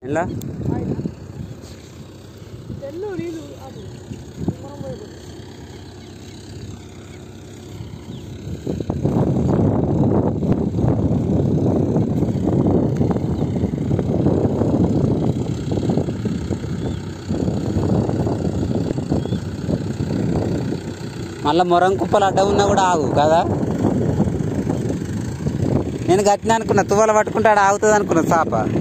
ఎలా ఆయన తెల్లు నీళ్ళు అటు మనం పోయి మళ్ళీ మొరం కుప్పలు అడ్డ ఉన్నా కూడా ఆగు కదా నేను గట్టిన అనుకున్నా తువ్వల పట్టుకుంటే ఆడ ఆగుతుంది అనుకున్నా చాప